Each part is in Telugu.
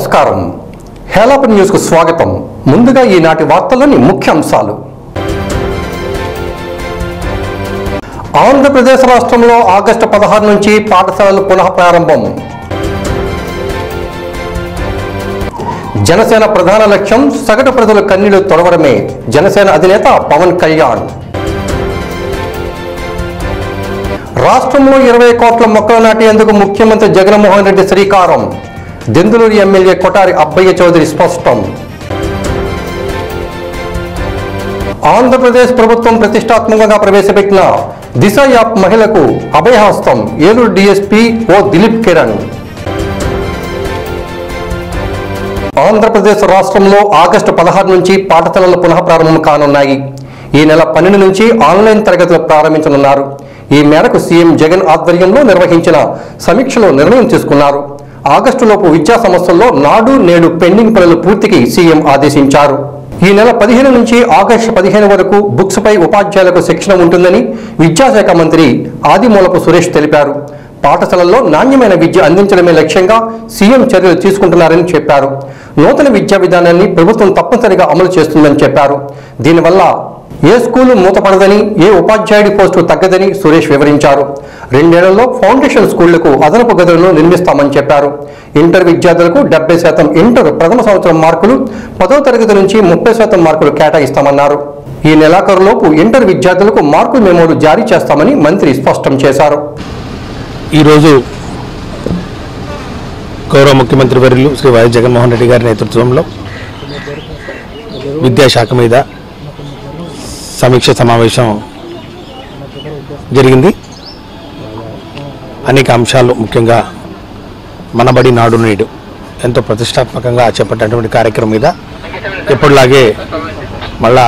నమస్కారం హేలాప్ న్యూస్ కు స్వాగతం ముందుగా ఈనాటి వార్తల్లోని ముఖ్య అంశాలు ఆంధ్రప్రదేశ్ రాష్ట్రంలో ఆగస్టు పదహారు నుంచి పాఠశాలలు పునః ప్రారంభం జనసేన ప్రధాన లక్ష్యం సగటు ప్రజల కన్నీళ్లు తొడవడమే జనసేన అధినేత పవన్ కళ్యాణ్ రాష్ట్రంలో ఇరవై కోట్ల మొక్కలు నాటేందుకు ముఖ్యమంత్రి జగన్మోహన్ రెడ్డి శ్రీకారం దెందులూరు ఎమ్మెల్యే కొటారి అబ్బయ్య చౌదరి స్పష్టం ఆంధ్రప్రదేశ్ ప్రభుత్వం ప్రతిష్టాత్మకంగా ప్రవేశపెట్టిన దిశ యాప్ మహిళకు అభయహస్తం ఏలూరు డిఎస్పీ ఓ దిలీప్ కిరణ్ ఆంధ్రప్రదేశ్ రాష్ట్రంలో ఆగస్టు పదహారు నుంచి పాఠశాలలు పునః ప్రారంభం కానున్నాయి ఈ నెల పన్నెండు నుంచి ఆన్లైన్ తరగతులు ప్రారంభించనున్నారు ఈ మేరకు సీఎం జగన్ ఆధ్వర్యంలో నిర్వహించిన సమీక్షలో నిర్ణయం తీసుకున్నారు ఆగస్టులోపు విద్యా సంస్థల్లో నాడు నేడు పెండింగ్ పనులు పూర్తికి సీఎం ఆదేశించారు ఈ నెల పదిహేను నుంచి ఆగస్టు పదిహేను వరకు బుక్స్ పై ఉపాధ్యాయులకు శిక్షణ ఉంటుందని విద్యాశాఖ మంత్రి ఆదిమూలపు సురేష్ తెలిపారు పాఠశాలల్లో నాణ్యమైన విద్య అందించడమే లక్ష్యంగా సీఎం చర్యలు తీసుకుంటున్నారని చెప్పారు నూతన విద్యా విధానాన్ని ప్రభుత్వం తప్పనిసరిగా అమలు చేస్తుందని చెప్పారు దీనివల్ల ఏ స్కూలు మూతపడదని ఏ ఉపాధ్యాయుడి పోస్టు తగ్గదని సురేష్ వివరించారు రెండేళ్లలో ఫౌండేషన్ స్కూళ్లకు అదనపు గదులను నిర్మిస్తామని చెప్పారు ఇంటర్ విద్యార్థులకు డెబ్బై శాతం ఇంటర్ ప్రథమ సంవత్సరం మార్కులు పదో తరగతి నుంచి ముప్పై శాతం మార్కులు కేటాయిస్తామన్నారు ఈ నెలాఖరులోపు ఇంటర్ విద్యార్థులకు మార్కుల మెమోలు జారీ చేస్తామని మంత్రి స్పష్టం చేశారు ఈరోజు గౌరవ ముఖ్యమంత్రి వర్యులు శ్రీ వైఎస్ జగన్మోహన్ రెడ్డి గారి నేతృత్వంలో విద్యాశాఖ మీద సమీక్ష సమావేశం జరిగింది అనేక అంశాలు ముఖ్యంగా మనబడి నాడు నేడు ఎంతో ప్రతిష్టాత్మకంగా చేపట్టినటువంటి కార్యక్రమం మీద ఎప్పటిలాగే మళ్ళా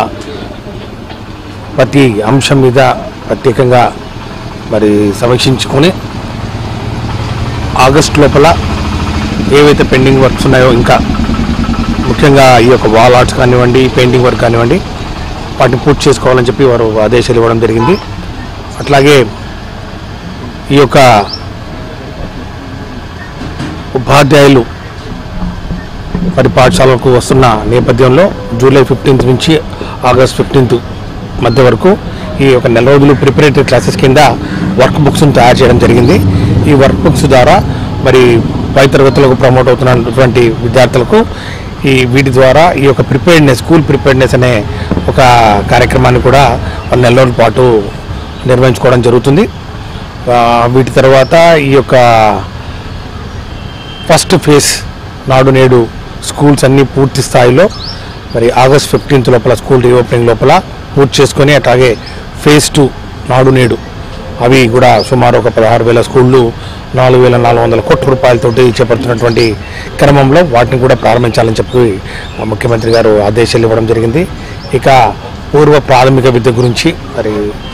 ప్రతి అంశం మీద ప్రత్యేకంగా మరి సమీక్షించుకొని ఆగస్ట్ లోపల ఏవైతే పెండింగ్ వర్క్స్ ఉన్నాయో ఇంకా ముఖ్యంగా ఈ యొక్క వాల్ ఆర్ట్స్ కానివ్వండి పెయింటింగ్ వర్క్ కానివ్వండి వాటిని పూర్తి చేసుకోవాలని చెప్పి వారు ఆదేశాలు ఇవ్వడం జరిగింది అట్లాగే ఈ యొక్క ఉపాధ్యాయులు మరి పాఠశాలకు వస్తున్న నేపథ్యంలో జూలై ఫిఫ్టీన్త్ నుంచి ఆగస్ట్ ఫిఫ్టీన్త్ మధ్య వరకు ఈ యొక్క నెల రోజులు ప్రిపరేటరీ క్లాసెస్ కింద వర్క్ బుక్స్ను తయారు చేయడం జరిగింది ఈ వర్క్ బుక్స్ ద్వారా మరి పై తరగతులకు ప్రమోట్ అవుతున్నటువంటి విద్యార్థులకు ఈ వీటి ద్వారా ఈ యొక్క ప్రిపేర్డ్నెస్ స్కూల్ ప్రిపేర్డ్నెస్ అనే ఒక కార్యక్రమాన్ని కూడా ఒక నెల రోజుల పాటు నిర్వహించుకోవడం జరుగుతుంది ఆ, వీటి తర్వాత ఈ యొక్క ఫస్ట్ ఫేజ్ నాడు నేడు స్కూల్స్ అన్నీ పూర్తి స్థాయిలో మరి ఆగస్ట్ ఫిఫ్టీన్త్ లోపల స్కూల్ రీఓపెనింగ్ లోపల పూర్తి చేసుకొని అట్లాగే ఫేజ్ టూ నాడు నేడు అవి కూడా సుమారు ఒక పదహారు వేల స్కూళ్ళు నాలుగు వేల నాలుగు వందల కోట్ల రూపాయలతోటి చేపడుతున్నటువంటి క్రమంలో వాటిని కూడా ప్రారంభించాలని చెప్పి మా ముఖ్యమంత్రి గారు ఆదేశాలు ఇవ్వడం జరిగింది ఇక పూర్వ ప్రాథమిక విద్య గురించి మరి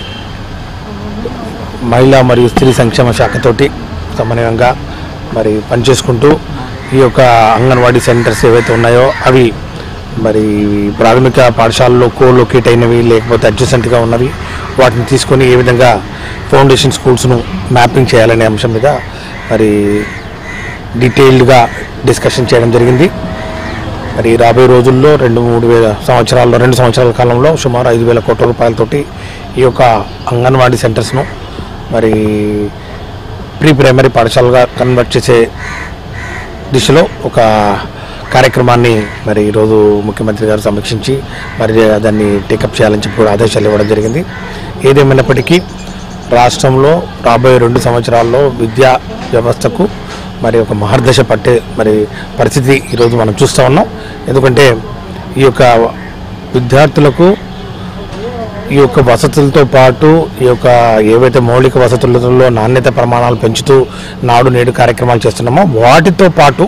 మహిళా మరియు స్త్రీ సంక్షేమ శాఖతోటి సమన్వయంగా మరి పనిచేసుకుంటూ ఈ యొక్క అంగన్వాడీ సెంటర్స్ ఏవైతే ఉన్నాయో అవి మరి ప్రాథమిక పాఠశాలలో కోలొకేట్ అయినవి లేకపోతే అడ్జసెంట్గా ఉన్నవి వాటిని తీసుకొని ఏ విధంగా ఫౌండేషన్ స్కూల్స్ను మ్యాపింగ్ చేయాలనే అంశం మీద మరి డీటెయిల్డ్గా డిస్కషన్ చేయడం జరిగింది మరి రాబోయే రోజుల్లో రెండు మూడు వేల సంవత్సరాల్లో రెండు సంవత్సరాల కాలంలో సుమారు ఐదు వేల కోట్ల రూపాయలతోటి ఈ యొక్క అంగన్వాడీ సెంటర్స్ను మరి ప్రీ ప్రైమరీ పాఠశాలగా కన్వర్ట్ చేసే దిశలో ఒక కార్యక్రమాన్ని మరి ఈరోజు ముఖ్యమంత్రి గారు సమీక్షించి మరి దాన్ని టేకప్ చేయాలని చెప్పి కూడా ఆదేశాలు ఇవ్వడం జరిగింది ఏదేమైనప్పటికీ రాష్ట్రంలో రాబోయే రెండు సంవత్సరాల్లో విద్యా వ్యవస్థకు మరి ఒక మహర్దశ పట్టే మరి పరిస్థితి ఈరోజు మనం చూస్తూ ఉన్నాం ఎందుకంటే ఈ యొక్క విద్యార్థులకు ఈ యొక్క వసతులతో పాటు ఈ యొక్క ఏవైతే మౌలిక వసతులలో నాణ్యత ప్రమాణాలు పెంచుతూ నాడు నేడు కార్యక్రమాలు చేస్తున్నామో వాటితో పాటు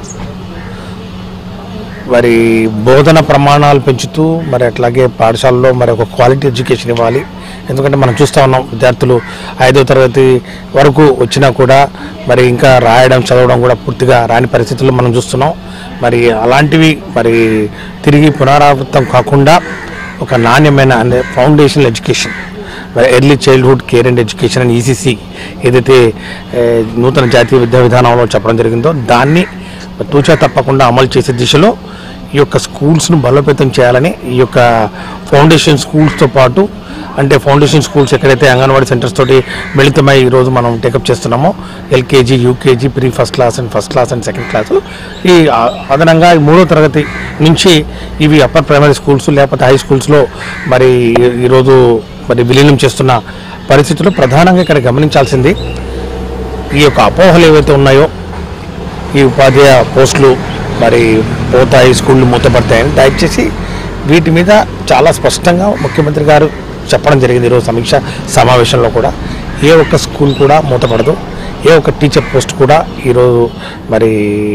మరి బోధన ప్రమాణాలు పెంచుతూ మరి అట్లాగే పాఠశాలలో మరి ఒక క్వాలిటీ ఎడ్యుకేషన్ ఇవ్వాలి ఎందుకంటే మనం చూస్తూ ఉన్నాం విద్యార్థులు ఐదో తరగతి వరకు వచ్చినా కూడా మరి ఇంకా రాయడం చదవడం కూడా పూర్తిగా రాని పరిస్థితుల్లో మనం చూస్తున్నాం మరి అలాంటివి మరి తిరిగి పునరావృతం కాకుండా ఒక నాణ్యమైన అంటే ఫౌండేషనల్ ఎడ్యుకేషన్ మరి early childhood care and education and ECC ఏదైతే ఏ, నూతన జాతీయ విద్యా విధానంలో చెప్పడం జరిగిందో దాన్ని తూచా తప్పకుండా అమలు చేసే దిశలో ఈ యొక్క స్కూల్స్ను బలోపేతం చేయాలని ఈ యొక్క ఫౌండేషన్ స్కూల్స్తో పాటు అంటే ఫౌండేషన్ స్కూల్స్ ఎక్కడైతే అంగన్వాడీ సెంటర్స్ తోటి మిళితమై ఈరోజు మనం టేకప్ చేస్తున్నామో LKG UKG pre first class and first class and second class ఈ ఆ- అదనంగా ఈ మూడో తరగతి నుంచి ఇవి అప్పర్ ప్రైమరీ స్కూల్స్ లేకపోతే హై స్కూల్స్లో మరి ఈ- ఈరోజు మరి విలీనం చేస్తున్న పరిస్థితులు ప్రధానంగా ఇక్కడ గమనించాల్సింది ఈ యొక్క అపోహలు ఏవైతే ఉన్నాయో ఈ ఉపాధ్యాయ పోస్టులు మరి పోతాయి స్కూళ్ళు మూతపడతాయని దయచేసి వీటి మీద చాలా స్పష్టంగా ముఖ్యమంత్రి గారు చెప్పడం జరిగింది ఈరోజు సమీక్ష సమావేశంలో కూడా ఏ ఒక్క స్కూల్ కూడా మూతపడదు ఏ ఒక్క టీచర్ పోస్ట్ కూడా ఈరోజు మరి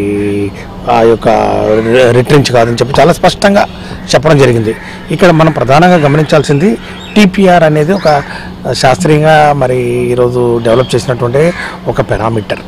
ఆ యొక్క రిటర్న్స్ కాదని చెప్పి చాలా స్పష్టంగా చెప్పడం జరిగింది ఇక్కడ మనం ప్రధానంగా గమనించాల్సింది టీపీఆర్ అనేది ఒక శాస్త్రీయంగా మరి ఈరోజు డెవలప్ చేసినటువంటి ఒక పెరామీటర్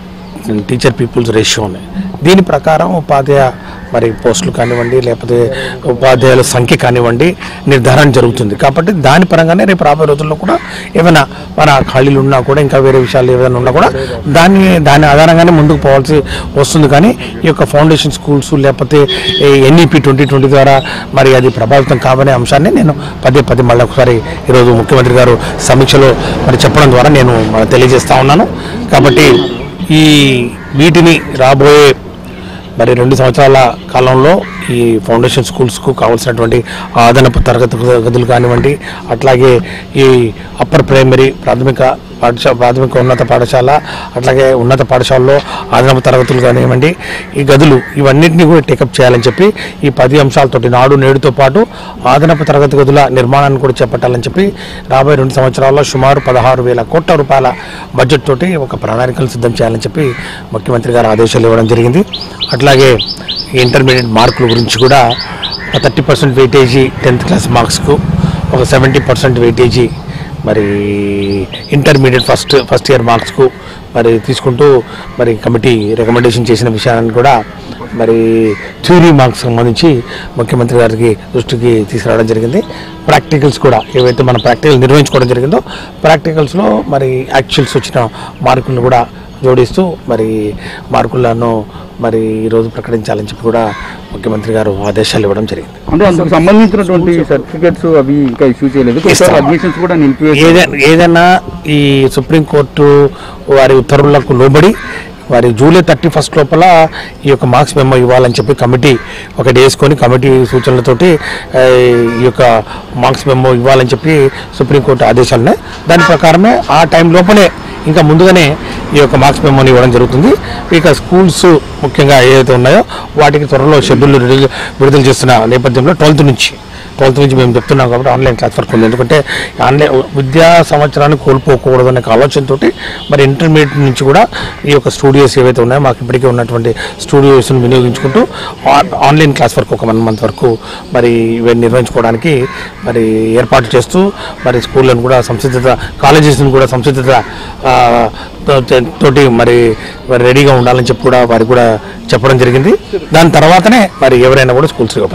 టీచర్ పీపుల్స్ రేషియో ఉన్నాయి దీని ప్రకారం ఉపాధ్యాయ మరి పోస్టులు కానివ్వండి లేకపోతే ఉపాధ్యాయుల సంఖ్య కానివ్వండి నిర్ధారణ జరుగుతుంది కాబట్టి దాని పరంగానే రేపు రాబోయే రోజుల్లో కూడా ఏమైనా మన ఖాళీలు ఉన్నా కూడా ఇంకా వేరే విషయాలు ఏదైనా ఉన్నా కూడా దాన్ని దాని ఆధారంగానే ముందుకు పోవాల్సి వస్తుంది కానీ ఈ యొక్క ఫౌండేషన్ స్కూల్స్ లేకపోతే ఎన్ఈపి ట్వంటీ ట్వంటీ ద్వారా మరి అది ప్రభావితం కావనే అంశాన్ని నేను పదే పదే మళ్ళీ ఒకసారి ఈరోజు ముఖ్యమంత్రి గారు సమీక్షలో మరి చెప్పడం ద్వారా నేను మరి తెలియజేస్తా ఉన్నాను కాబట్టి ఈ వీటిని రాబోయే మరి రెండు సంవత్సరాల కాలంలో ఈ ఫౌండేషన్ స్కూల్స్కు కావాల్సినటువంటి అదనపు తరగతి గదులు కానివ్వండి అట్లాగే ఈ అప్పర్ ప్రైమరీ ప్రాథమిక పాఠశాల ప్రాథమిక ఉన్నత పాఠశాల అట్లాగే ఉన్నత పాఠశాలలో అదనపు తరగతులు కానివ్వండి ఈ గదులు ఇవన్నింటినీ కూడా టేకప్ చేయాలని చెప్పి ఈ పది అంశాలతోటి నాడు నేడుతో పాటు అదనపు తరగతి గదుల నిర్మాణాన్ని కూడా చేపట్టాలని చెప్పి రాబోయే రెండు సంవత్సరాల్లో సుమారు పదహారు వేల కోట్ల రూపాయల బడ్జెట్ తోటి ఒక ప్రణాళికలు సిద్ధం చేయాలని చెప్పి ముఖ్యమంత్రి గారు ఆదేశాలు ఇవ్వడం జరిగింది అట్లాగే ఈ ఇంటర్మీడియట్ మార్కుల గురించి కూడా thirty percent weightage tenth class మార్క్స్కు ఒక సెవెంటీ పర్సెంట్ వెయిటేజీ మరి ఇంటర్మీడియట్ ఫస్ట్ ఫస్ట్ ఇయర్ మార్క్స్కు మరి తీసుకుంటూ మరి కమిటీ రికమెండేషన్ చేసిన విషయాన్ని కూడా మరి థ్యూరీ మార్క్స్ సంబంధించి ముఖ్యమంత్రి గారికి దృష్టికి తీసుకురావడం జరిగింది ప్రాక్టికల్స్ కూడా ఏవైతే మనం ప్రాక్టికల్ నిర్వహించుకోవడం జరిగిందో ప్రాక్టికల్స్లో మరి యాక్చువల్స్ వచ్చిన మార్కులను కూడా జోడిస్తూ మరి మార్కులను మరి ఈరోజు ప్రకటించాలని చెప్పి కూడా ముఖ్యమంత్రి గారు ఆదేశాలు ఇవ్వడం జరిగింది అంటే అందుకు సంబంధించినటువంటి సర్టిఫికేట్స్ అవి ఇంకా ఇష్యూ చేయలేదు ఇస్తాం. అడ్మిషన్స్ కూడా నిలిపివేసి ఏదైనా ఏదైనా ఈ సుప్రీంకోర్టు వారి ఉత్తర్వులకు లోబడి వారి జూలై థర్టీ ఫస్ట్ లోపల ఈ యొక్క మార్క్స్ మెమో ఇవ్వాలని చెప్పి కమిటీ ఒకటి వేసుకొని కమిటీ సూచనలతోటి ఆ, ఈ యొక్క మార్క్స్ మెమో ఇవ్వాలని చెప్పి సుప్రీంకోర్టు ఆదేశాలు ఉన్నాయి దాని ప్రకారమే ఆ టైం లోపలే ఇంకా ముందుగానే ఈ యొక్క మార్క్స్ మెమోని ఇవ్వడం జరుగుతుంది ఇక స్కూల్స్ ముఖ్యంగా ఏదైతే ఉన్నాయో వాటికి త్వరలో షెడ్యూల్ విడుదల విడుదల చేస్తున్న నేపథ్యంలో ట్వెల్త్ నుంచి ట్వెల్త్ నుంచి మేము చెప్తున్నాం కాబట్టి ఆన్లైన్ క్లాస్ వర్క్ ఉంది ఎందుకంటే ఆన్లైన్ విద్యా సంవత్సరాన్ని కోల్పోకూడదు అనే ఆలోచనతో మరి ఇంటర్మీడియట్ నుంచి కూడా ఈ యొక్క స్టూడియోస్ ఏవైతే ఉన్నాయో మాకు ఇప్పటికే ఉన్నటువంటి స్టూడియోస్ని వినియోగించుకుంటూ ఆ- ఆన్లైన్ క్లాస్ వర్క్ ఒక వన్ మంత్ వరకు మరి ఇవన్నీ నిర్వహించుకోవడానికి మరి ఏర్పాటు చేస్తూ మరి స్కూళ్ళను కూడా సంసిద్ధత కాలేజెస్ని కూడా సంసిద్ధత ఆ, తో- తోటి మరి మరి రెడీగా ఉండాలని చెప్పి కూడా వారికి కూడా చెప్పడం జరిగింది దాని తర్వాతనే మరి ఎవరైనా కూడా schools open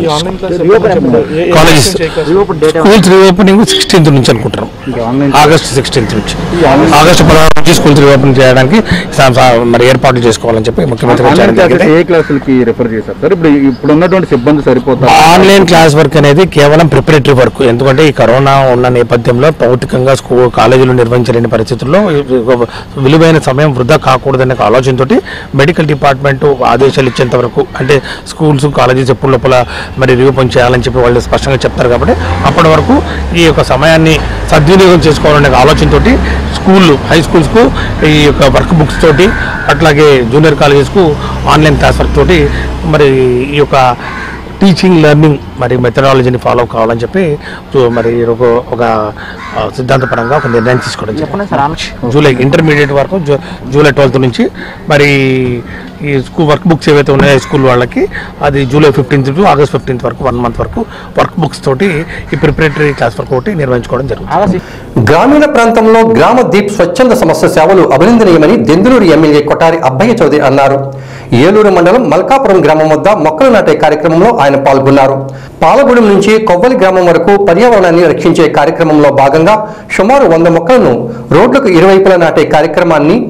colleges schools reopening sixteenth నుంచి అనుకుంటున్నాం ఆన్లైన్ ఆగస్ట్ సిక్స్టీన్త్ నుంచి ఆగస్ట్ పదహారు నుంచి స్కూల్స్ రీఓపెన్ చేయడానికి సా- సా- మరి ఏర్పాట్లు చేసుకోవాలని చెప్పి ముఖ్యమంత్రి గారు ఆన్లైన్ చెప్పడం క్లాసెస్ జరిగింది. ఏ క్లాసులకి రెఫర్ చేశారు సార్ ఇప్పుడు ఇప్పుడు ఉన్నటువంటి సిబ్బంది సరిపోతారు ఆన్లైన్ క్లాస్ వర్క్ అనేది కేవలం ప్రిపరేటరీ వర్క్ ఎందుకంటే ఈ కరోనా ఉన్న నేపథ్యంలో భౌతికంగా స్కూల్ కాలేజీలు నిర్వహించలేని పరిస్థితుల్లో ఒక విలువైన సమయం వృధా కాకూడదనే ఒక ఆలోచనతోటి మెడికల్ డిపార్ట్మెంట్ ఆదేశాలు ఇచ్చేంత వరకు అంటే స్కూల్స్ కాలేజెస్ ఎప్పుడు లోపల మరి రీఓపెన్ చేయాలని చెప్పి వాళ్ళు స్పష్టంగా చెప్తారు కాబట్టి అప్పటి వరకు ఈ యొక్క సమయాన్ని సద్వినియోగం చేసుకోవాలనే ఆలోచనతోటి స్కూళ్ళు హై స్కూల్స్కు ఈ యొక్క వర్క్ బుక్స్ తోటి అట్లాగే జూనియర్ కాలేజెస్కు ఆన్లైన్ క్లాస్ వర్క్ తోటి మరి ఈ యొక్క టీచింగ్ లెర్నింగ్ మరి మెథడాలజీని ఫాలో కావాలని చెప్పి సో మరి ఒక ఒక ఆ, సిద్ధాంతపరంగా ఒక నిర్ణయం తీసుకోవడం చెప్పండి జూలై ఇంటర్మీడియట్ వరకు జూ- జూలై ట్వెల్త్ నుంచి మరి ఈ స్కూల్ వర్క్ బుక్స్ ఏవైతే ఉన్నాయో స్కూల్ వాళ్ళకి అది July fifteenth to August fifteenth వరకు వన్ మంత్ వరకు వర్క్ బుక్స్ తోటి ఈ ప్రిపరేటరీ క్లాస్ వర్క్ ఒకటి నిర్వహించుకోవడం జరుగుతుంది గ్రామీణ ప్రాంతంలో గ్రామ దీప్ స్వచ్ఛంద సమస్య సేవలు అభినందనీయమని దెందులూరు ఎమ్మెల్యే కొటారి అబ్బయ్య చౌదరి అన్నారు ఏలూరు మండలం మల్కాపురం గ్రామం వద్ద మొక్కలు నాటే కార్యక్రమంలో ఆయన పాల్గొన్నారు పాలగూడెం నుంచి కొవ్వలి గ్రామం వరకు పర్యావరణాన్ని రక్షించే కార్యక్రమంలో భాగంగా సుమారు వంద మొక్కలను రోడ్లకు ఇరువైపులా నాటే కార్యక్రమాన్ని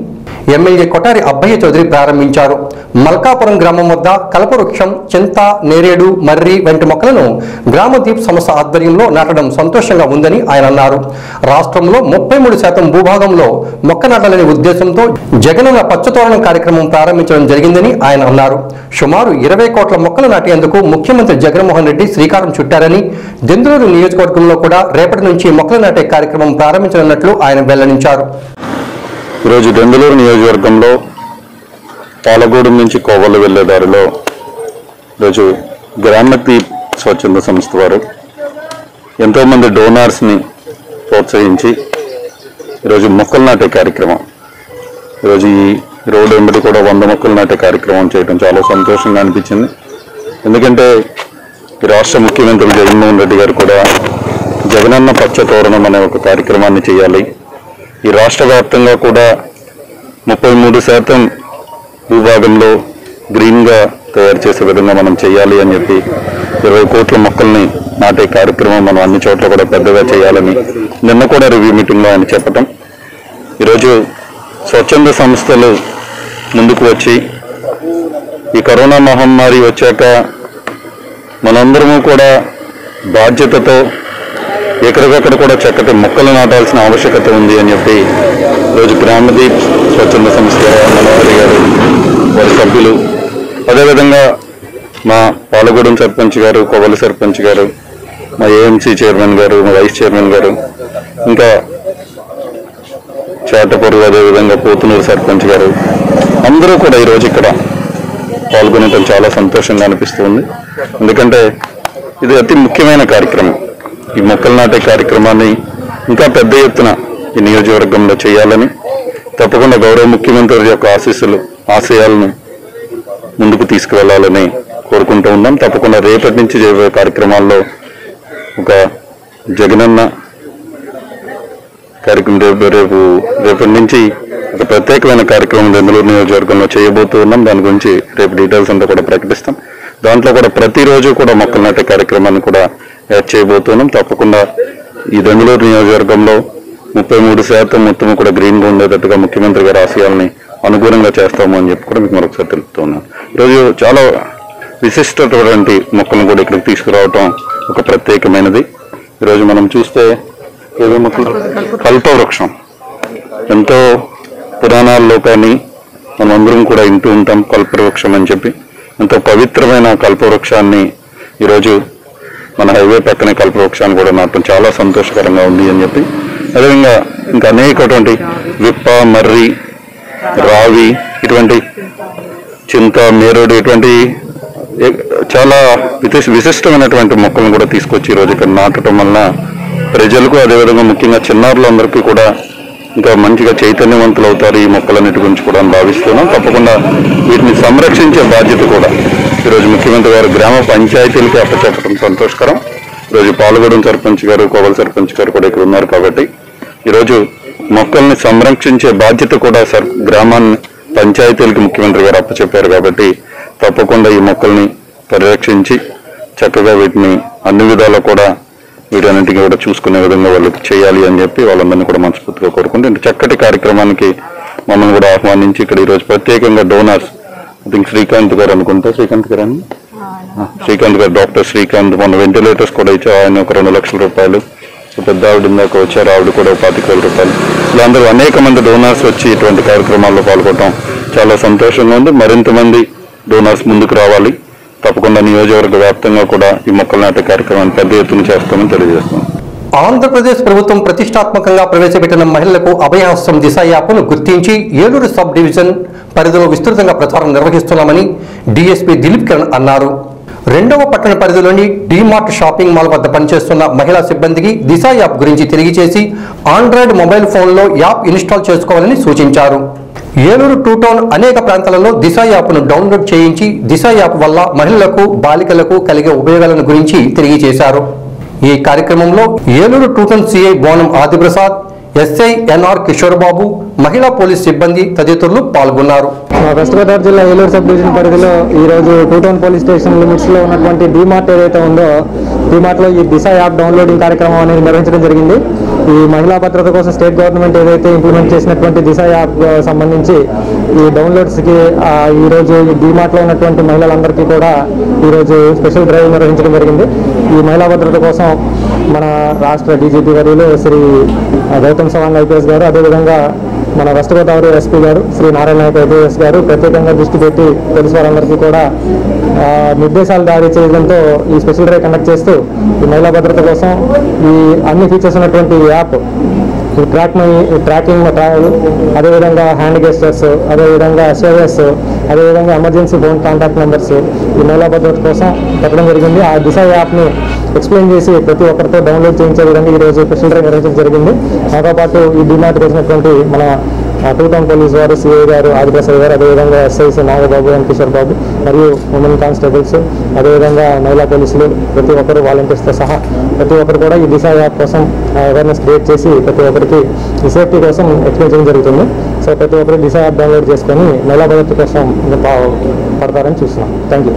ఎమ్మెల్యే కొటారి అబ్బయ్య చౌదరి ప్రారంభించారు మల్కాపురం గ్రామం వద్ద కల్పవృక్షం చింత నేరేడు మర్రి వంటి మొక్కలను గ్రామ దీప్ సంస్థ ఆధ్వర్యంలో నాటడం సంతోషంగా ఉందని ఆయన అన్నారు రాష్ట్రంలో ముప్పై మూడు శాతం భూభాగంలో మొక్క నాటాలనే ఉద్దేశంతో జగనన్న పచ్చతోరణం కార్యక్రమం ప్రారంభించడం జరిగిందని ఆయన అన్నారు సుమారు ఇరవై కోట్ల మొక్కలు నాటేందుకు ముఖ్యమంత్రి జగన్మోహన్ రెడ్డి శ్రీకారం చుట్టారని దెందులూరు నియోజకవర్గంలో కూడా రేపటి నుంచి మొక్కలు నాటే కార్యక్రమం ప్రారంభించనున్నట్లు ఆయన వెల్లడించారు ఈరోజు దెందులూరు నియోజకవర్గంలో పాలగూడెం నుంచి కోవలు వెళ్లే దారిలో ఈరోజు గ్రామదీప్ స్వచ్ఛంద సంస్థ వారు ఎంతోమంది డోనార్స్ని ప్రోత్సహించి ఈరోజు మొక్కలు నాటే కార్యక్రమం ఈరోజు ఈ రోడ్డు వెంబడి కూడా వంద మొక్కలు నాటే కార్యక్రమం చేయడం చాలా సంతోషంగా అనిపించింది ఎందుకంటే ఈ రాష్ట్ర ముఖ్యమంత్రి జగన్మోహన్ రెడ్డి గారు కూడా జగనన్న పచ్చ తోరణం అనే ఒక కార్యక్రమాన్ని చేయాలి ఈ రాష్ట్ర వ్యాప్తంగా కూడా ముప్పై మూడు శాతం భూభాగంలో గ్రీన్గా తయారు చేసే విధంగా మనం చేయాలి అని చెప్పి ఇరవై కోట్ల మొక్కల్ని నాటే కార్యక్రమం మనం అన్ని చోట్ల కూడా పెద్దగా చేయాలని నిన్న కూడా రివ్యూ మీటింగ్లో ఆయన చెప్పటం ఈరోజు స్వచ్ఛంద సంస్థలు ముందుకు వచ్చి ఈ కరోనా మహమ్మారి వచ్చాక మనందరము కూడా బాధ్యతతో ఎక్కడికక్కడ కూడా చక్కటి మొక్కలు నాటాల్సిన ఆవశ్యకత ఉంది అని చెప్పి రోజు గ్రామదీప్ స్వచ్ఛంద సంస్థ మనోహరి గారు వారి సభ్యులు అదేవిధంగా మా పాలగూడెం సర్పంచ్ గారు కొవలి సర్పంచ్ గారు మా ఏఎంసీ చైర్మన్ గారు మా వైస్ చైర్మన్ గారు ఇంకా చేటపూరు అదేవిధంగా పోతునూరు సర్పంచ్ గారు అందరూ కూడా ఈరోజు ఇక్కడ పాల్గొనడం చాలా సంతోషంగా అనిపిస్తుంది ఎందుకంటే ఇది అతి ముఖ్యమైన కార్యక్రమం ఈ మొక్కలు నాటే కార్యక్రమాన్ని ఇంకా పెద్ద ఎత్తున ఈ నియోజకవర్గంలో చేయాలని తప్పకుండా గౌరవ ముఖ్యమంత్రి యొక్క ఆశీస్సులు ఆశయాలను ముందుకు తీసుకువెళ్లాలని కోరుకుంటూ ఉన్నాం తప్పకుండా రేపటి నుంచి చేయబోయే కార్యక్రమాల్లో ఒక జగనన్న కార్యక్రమం రేపు రేపు రేపటి నుంచి ఒక ప్రత్యేకమైన కార్యక్రమం బెంగళూరు నియోజకవర్గంలో చేయబోతూ ఉన్నాం దాని గురించి రేపు డీటెయిల్స్ అంతా కూడా ప్రకటిస్తాం దాంట్లో కూడా ప్రతిరోజు కూడా మొక్కలు నాటే కార్యక్రమాన్ని కూడా యాడ్ చేయబోతున్నాం తప్పకుండా ఈ బెంగళూరు నియోజకవర్గంలో ముప్పై మూడు శాతం మొత్తం కూడా గ్రీన్గా ఉండేటట్టుగా ముఖ్యమంత్రి గారి ఆశయాల్ని అనుగుణంగా చేస్తాము అని చెప్పి కూడా మీకు మరొకసారి తెలుపుతున్నాను ఈరోజు చాలా విశిష్టటువంటి మొక్కలను కూడా ఇక్కడికి తీసుకురావటం ఒక ప్రత్యేకమైనది ఈరోజు మనం చూస్తే ఏదో మొక్కలు కల్పవృక్షం ఎంతో పురాణాల్లో కానీ మనం అందరం కూడా వింటూ ఉంటాం కల్పవృక్షం అని చెప్పి ఎంతో పవిత్రమైన కల్పవృక్షాన్ని ఈరోజు మన హైవే పక్కనే కల్పవృక్షాన్ని కూడా నాటడం చాలా సంతోషకరంగా ఉంది అని చెప్పి అదేవిధంగా ఇంకా అనేకటువంటి విప్ప మర్రి రావి ఇటువంటి చింత మేరుడు ఇటువంటి ఏ- చాలా విశిష్- విశిష్టమైనటువంటి మొక్కలను కూడా తీసుకొచ్చి ఈరోజు ఇక్కడ నాటడం వలన ప్రజలకు అదేవిధంగా ముఖ్యంగా చిన్నారులందరికీ కూడా ఇంకా మంచిగా చైతన్యవంతులు అవుతారు ఈ మొక్కలన్నిటి గురించి కూడా అని భావిస్తున్నాం తప్పకుండా వీటిని సంరక్షించే బాధ్యత కూడా ఈరోజు ముఖ్యమంత్రి గారు గ్రామ పంచాయతీలకి అప్పచెప్పడం సంతోషకరం ఈరోజు పాల్గొడం సర్పంచ్ గారు కోవల సర్పంచ్ గారు కూడా ఇక్కడ ఉన్నారు కాబట్టి ఈరోజు మొక్కల్ని సంరక్షించే బాధ్యత కూడా సర్ గ్రామాన్ని పంచాయతీలకి ముఖ్యమంత్రి గారు అప్పచెప్పారు కాబట్టి తప్పకుండా ఈ మొక్కల్ని పరిరక్షించి చక్కగా వీటిని అన్ని విధాలా కూడా వీటన్నింటినీ కూడా చూసుకునే విధంగా వాళ్ళకి చేయాలి అని చెప్పి వాళ్ళందరినీ కూడా మనస్ఫూర్తిగా కోరుకుంటూ ఇంత చక్కటి కార్యక్రమానికి మమ్మల్ని కూడా ఆహ్వానించి ఇక్కడ ఈరోజు ప్రత్యేకంగా డోనర్స్ ఐ థింక్ శ్రీకాంత్ గారు అనుకుంటా శ్రీకాంత్ గారు అని శ్రీకాంత్ గారు డాక్టర్ శ్రీకాంత్ మన వెంటిలేటర్స్ కూడా ఇచ్చారు ఆయన ఒక రెండు లక్షల రూపాయలు ఒక పెద్ద ఆవిడ ఇందాక వచ్చారు ఆవిడ కూడా ఒక పాతిక వేల రూపాయలు ఇలా అందరూ అనేక మంది డోనర్స్ వచ్చి ఇటువంటి కార్యక్రమాల్లో పాల్గొనడం చాలా సంతోషంగా ఉంది మరింత మంది డోనర్స్ ముందుకు రావాలి తప్పకుండా నియోజకవర్గ వ్యాప్తంగా కూడా ఈ మొక్కలు నాటే కార్యక్రమాన్ని పెద్ద ఎత్తున చేస్తామని తెలియజేస్తున్నాం ఆంధ్రప్రదేశ్ ప్రభుత్వం ప్రతిష్టాత్మకంగా ప్రవేశపెట్టిన మహిళలకు అభయహస్తం దిశ యాప్ను గుర్తించి ఏలూరు సబ్ డివిజన్ పరిధిలో విస్తృతంగా ప్రచారం నిర్వహిస్తున్నామని డీఎస్పీ దిలీప్ కిరణ్ అన్నారు రెండవ పట్టణ పరిధిలోని డీమార్ట్ షాపింగ్ మాల్ వద్ద పనిచేస్తున్న మహిళా సిబ్బందికి దిశ యాప్ గురించి తెలియజేసి ఆండ్రాయిడ్ మొబైల్ ఫోన్లో యాప్ ఇన్స్టాల్ చేసుకోవాలని సూచించారు ఏలూరు టూ టౌన్ అనేక ప్రాంతాలలో దిశ యాప్ను డౌన్లోడ్ చేయించి దిశ యాప్ వల్ల మహిళలకు బాలికలకు కలిగే ఉపయోగాలను గురించి తెలియజేశారు ఈ కార్యక్రమంలో Eluru two town CI Bonam Adiprasad SI NR Kishore Babu మహిళా పోలీస్ సిబ్బంది తదితరులు పాల్గొన్నారు మా వెస్ట్ గోదావరి జిల్లా ఏలూరు సబ్ డివిజన్ పరిధిలో ఈ రోజు two town police station limits లో ఉన్నటువంటి డీమార్ట్ ఏదైతే ఉందో డీమార్ట్ లో ఈ దిశ యాప్ డౌన్లోడింగ్ కార్యక్రమం అనేది నిర్వహించడం జరిగింది ఈ మహిళా భద్రత కోసం స్టేట్ గవర్నమెంట్ ఏదైతే ఇంప్లిమెంట్ చేసినటువంటి దిశ యాప్ ఆ, సంబంధించి ఈ డౌన్లోడ్స్ కి ఆ, ఈ రోజు ఈ డీమార్ట్ లో ఉన్నటువంటి మహిళలందరికీ కూడా ఈ రోజు స్పెషల్ డ్రైవ్ నిర్వహించడం జరిగింది ఈ మహిళా భద్రత కోసం మన రాష్ట్ర డీజీపీ వర్యులు శ్రీ గౌతమ్ సవాంగ్ ఐపీఎస్ గారు అదేవిధంగా మన వెస్ట్ గోదావరి ఎస్పీ గారు శ్రీ నారాయణ నాయక్ ఐపీఎస్ గారు ప్రత్యేకంగా దృష్టి పెట్టి పోలీసు వారందరికీ కూడా ఆ, నిర్దేశాలు జారీ చేయడంతో ఈ స్పెషల్ డ్రైవ్ కండక్ట్ చేస్తూ ఈ మహిళా భద్రత కోసం ఈ అన్ని ఫీచర్స్ ఉన్నటువంటి ఈ యాప్ ఈ ట్రాక్ మై ట్రాకింగ్ ట్రావెల్ అదేవిధంగా హ్యాండ్ గెస్టర్స్ అదేవిధంగా ఎస్ఓఎస్ అదేవిధంగా ఎమర్జెన్సీ ఫోన్ కాంటాక్ట్ నెంబర్స్ ఈ మహిళా భద్రత కోసం పెట్టడం జరిగింది ఆ దిశ యాప్ని ఎక్స్ప్లెయిన్ చేసి ప్రతి ఒక్కరితో డౌన్లోడ్ చేయించే విధంగా ఈ రోజు స్పెషల్ డ్రైవ్ నిర్వహించడం జరిగింది దాంతో పాటు ఈ డిమార్ట్ చేసినటువంటి మన టూ టౌన్ పోలీస్ వారు సిఐ గారు ఆదిప్రసాద్ గారు అదేవిధంగా ఎస్ఐసి నాగబాబు అండ్ కిషోర్ బాబు మరియు ఉమెన్ కానిస్టేబుల్స్ అదేవిధంగా మహిళా పోలీసులు ప్రతి ఒక్కరు వాలంటీర్స్తో సహా ప్రతి ఒక్కరు కూడా ఈ దిశ యాప్ కోసం అవేర్నెస్ క్రియేట్ చేసి ప్రతి ఒక్కరికి ఈ సేఫ్టీ కోసం ఎక్స్ప్లెయిన్ చేయడం జరుగుతుంది సో ప్రతి ఒక్కరు దిశ యాప్ డౌన్లోడ్ చేసుకొని మహిళా భద్రత కోసం ఇంకా పా- పడతారని చూస్తున్నాం థ్యాంక్ యూ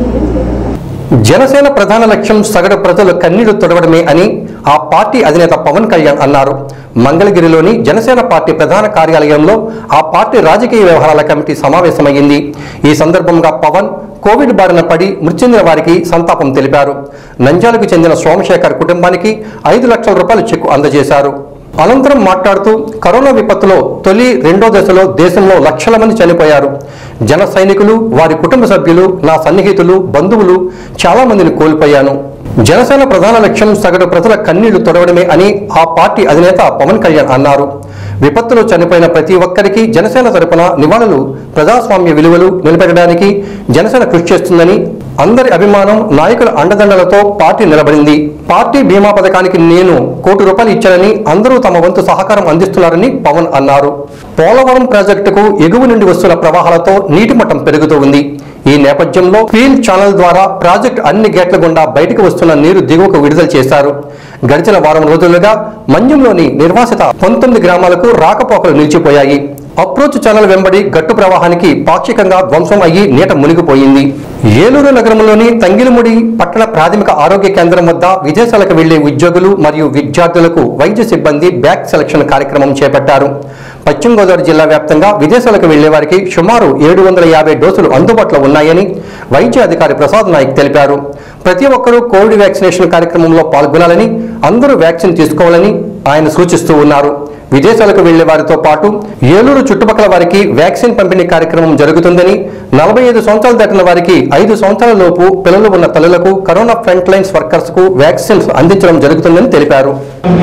జనసేన ప్రధాన లక్ష్యం సగటు ప్రజలు కన్నీళ్లు తొడవడమే అని ఆ పార్టీ అధినేత పవన్ కళ్యాణ్ అన్నారు మంగళగిరిలోని జనసేన పార్టీ ప్రధాన కార్యాలయంలో ఆ పార్టీ రాజకీయ వ్యవహారాల కమిటీ సమావేశమైంది ఈ సందర్భంగా పవన్ కోవిడ్ బారిన పడి మృతి చెందిన వారికి సంతాపం తెలిపారు నంద్యాలకు చెందిన సోమశేఖర్ కుటుంబానికి ఐదు లక్షల రూపాయల చెక్కు అందజేశారు అనంతరం మాట్లాడుతూ కరోనా విపత్తులో తొలి రెండో దశలో దేశంలో లక్షల మంది చనిపోయారు జన సైనికులు వారి కుటుంబ సభ్యులు నా సన్నిహితులు బంధువులు చాలా మందిని కోల్పోయాను జనసేన ప్రధాన లక్ష్యం సగటు ప్రజల కన్నీళ్లు తొడవడమే అని ఆ పార్టీ అధినేత పవన్ కళ్యాణ్ అన్నారు విపత్తులో చనిపోయిన ప్రతి ఒక్కరికి జనసేన తరపున నివాళులు ప్రజాస్వామ్య విలువలు నిలబెట్టడానికి జనసేన కృషి చేస్తుందని అందరి అభిమానం నాయకుల అండదండలతో పార్టీ నిలబడింది పార్టీ బీమా పథకానికి నేను కోటి రూపాయలు ఇచ్చానని అందరూ తమ వంతు సహకారం అందిస్తున్నారని పవన్ అన్నారు పోలవరం ప్రాజెక్టుకు ఎగువ నుండి వస్తున్న ప్రవాహాలతో నీటి మట్టం పెరుగుతూ ఉంది ఈ నేపథ్యంలో ఫీల్ ఛానల్ ద్వారా ప్రాజెక్టు అన్ని గేట్ల గుండా బయటకు వస్తున్న నీరు దిగువకు విడుదల చేశారు గడిచిన వారం రోజులుగా మంజంలోని నిర్వాసిత పంతొమ్మిది గ్రామాలకు రాకపోకలు నిలిచిపోయాయి అప్రోచ్ ఛానల్ వెంబడి గట్టు ప్రవాహానికి పాక్షికంగా ధ్వంసం అయ్యి నీట మునిగిపోయింది ఏలూరు నగరంలోని తంగిలిముడి పట్టణ ప్రాథమిక ఆరోగ్య కేంద్రం వద్ద విదేశాలకు వెళ్లే ఉద్యోగులు మరియు విద్యార్థులకు వైద్య సిబ్బంది బ్యాక్ సెలక్షన్ కార్యక్రమం చేపట్టారు పశ్చిమ గోదావరి జిల్లా వ్యాప్తంగా విదేశాలకు వెళ్లే వారికి సుమారు ఏడు వందల యాభై డోసులు అందుబాటులో ఉన్నాయని వైద్య అధికారి ప్రసాద్ నాయక్ తెలిపారు ప్రతి ఒక్కరూ కోవిడ్ వ్యాక్సినేషన్ కార్యక్రమంలో పాల్గొనాలని అందరూ వ్యాక్సిన్ తీసుకోవాలని ఆయన సూచిస్తూ ఉన్నారు విదేశాలకు వెళ్లే వారితో పాటు ఏలూరు చుట్టుపక్కల వారికి వ్యాక్సిన్ పంపిణీ కార్యక్రమం జరుగుతుందని నలభై ఐదు సంవత్సరాలు దాటిన వారికి ఐదు సంవత్సరాల లోపు పిల్లలు ఉన్న తల్లులకు కరోనా ఫ్రంట్ లైన్స్ వర్కర్స్ కు వ్యాక్సిన్స్ అందించడం జరుగుతుందని తెలిపారు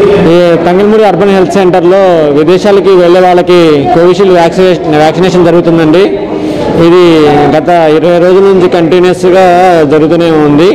ఈ తంగిల్మూడి అర్బన్ హెల్త్ సెంటర్లో విదేశాలకి వెళ్ళే వాళ్ళకి కోవిషీల్డ్ వ్యాక్సినేషన్ వ్యాక్సినేషన్ జరుగుతుందండి ఇది గత ఇరవై రోజుల నుంచి కంటిన్యూస్గా జరుగుతూనే ఉంది